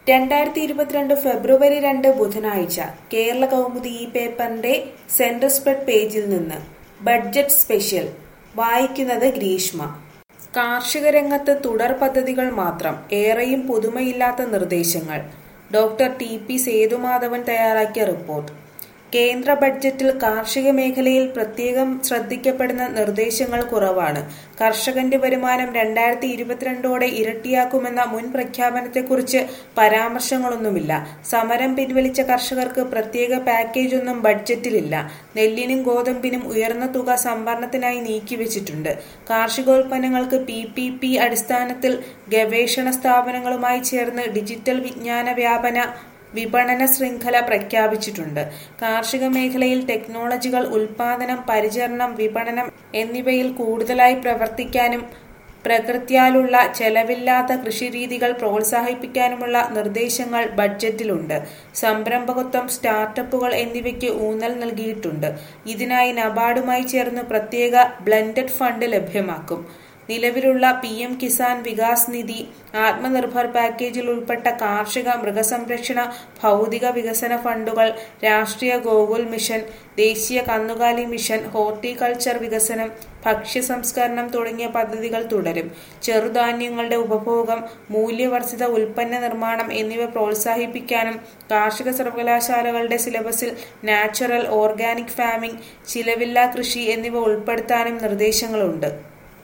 രണ്ടായിരത്തി ഇരുപത്തിരണ്ട് ഫെബ്രുവരി രണ്ട് ബുധനാഴ്ച കേരള കൗമുദി ഈ പേപ്പറിന്റെ സെന്റർ സ്പ്രെഡ് പേജിൽ നിന്ന് ബഡ്ജറ്റ് സ്പെഷ്യൽ വായിക്കുന്നത് ഗ്രീഷ്മ കാർഷിക രംഗത്ത് തുടർ പദ്ധതികൾ മാത്രം ഏറെയും പുതുമയില്ലാത്ത നിർദ്ദേശങ്ങൾ ഡോക്ടർ ടി പി സേതുമാധവൻ തയ്യാറാക്കിയ റിപ്പോർട്ട് കേന്ദ്ര ബഡ്ജറ്റിൽ കാർഷിക മേഖലയിൽ പ്രത്യേകം ശ്രദ്ധിക്കപ്പെടുന്ന നിർദ്ദേശങ്ങൾ കുറവാണ് കർഷകന്റെ വരുമാനം രണ്ടായിരത്തി ഇരുപത്തിരണ്ടോടെ ഇരട്ടിയാക്കുമെന്ന മുൻ പ്രഖ്യാപനത്തെക്കുറിച്ച് പരാമർശങ്ങളൊന്നുമില്ല സമരം പിൻവലിച്ച കർഷകർക്ക് പ്രത്യേക പാക്കേജ് ഒന്നും ബഡ്ജറ്റിലില്ല നെല്ലിനും ഗോതമ്പിനും ഉയർന്ന തുക സംഭരണത്തിനായി നീക്കിവച്ചിട്ടുണ്ട് കാർഷികോൽപ്പന്നങ്ങൾക്ക് പി പി പി അടിസ്ഥാനത്തിൽ ഗവേഷണ സ്ഥാപനങ്ങളുമായി ചേർന്ന് ഡിജിറ്റൽ വിജ്ഞാന വ്യാപന വിപണന ശൃംഖല പ്രഖ്യാപിച്ചിട്ടുണ്ട് കാർഷിക മേഖലയിൽ ടെക്നോളജികൾ ഉൽപാദനം പരിചരണം വിപണനം എന്നിവയിൽ കൂടുതലായി പ്രവർത്തിക്കാനും പ്രകൃത്യാലുള്ള ചെലവില്ലാത്ത കൃഷിരീതികൾ പ്രോത്സാഹിപ്പിക്കാനുമുള്ള നിർദ്ദേശങ്ങൾ ബഡ്ജറ്റിലുണ്ട് സംരംഭകത്വം സ്റ്റാർട്ടപ്പുകൾ എന്നിവയ്ക്ക് ഊന്നൽ നൽകിയിട്ടുണ്ട് ഇതിനായി നബാർഡുമായി ചേർന്ന് പ്രത്യേക ബ്ലെൻഡഡ് ഫണ്ട് ലഭ്യമാക്കും നിലവിലുള്ള പി എം കിസാൻ വികാസ് നിധി ആത്മനിർഭർ പാക്കേജിൽ ഉൾപ്പെട്ട കാർഷിക മൃഗസംരക്ഷണ ഭൗതിക വികസന ഫണ്ടുകൾ രാഷ്ട്രീയ ഗോകുൽ മിഷൻ ദേശീയ കന്നുകാലി മിഷൻ ഹോർട്ടിക്കൾച്ചർ വികസനം ഭക്ഷ്യ സംസ്കരണം തുടങ്ങിയ പദ്ധതികൾ തുടരും ചെറുധാന്യങ്ങളുടെ ഉപഭോഗം മൂല്യവർദ്ധിത ഉൽപ്പന്ന നിർമ്മാണം എന്നിവ പ്രോത്സാഹിപ്പിക്കാനും കാർഷിക സർവകലാശാലകളുടെ സിലബസിൽ നാച്ചുറൽ ഓർഗാനിക് ഫാമിംഗ് ചിലവില്ലാ കൃഷി എന്നിവ ഉൾപ്പെടുത്താനും നിർദ്ദേശങ്ങളുണ്ട്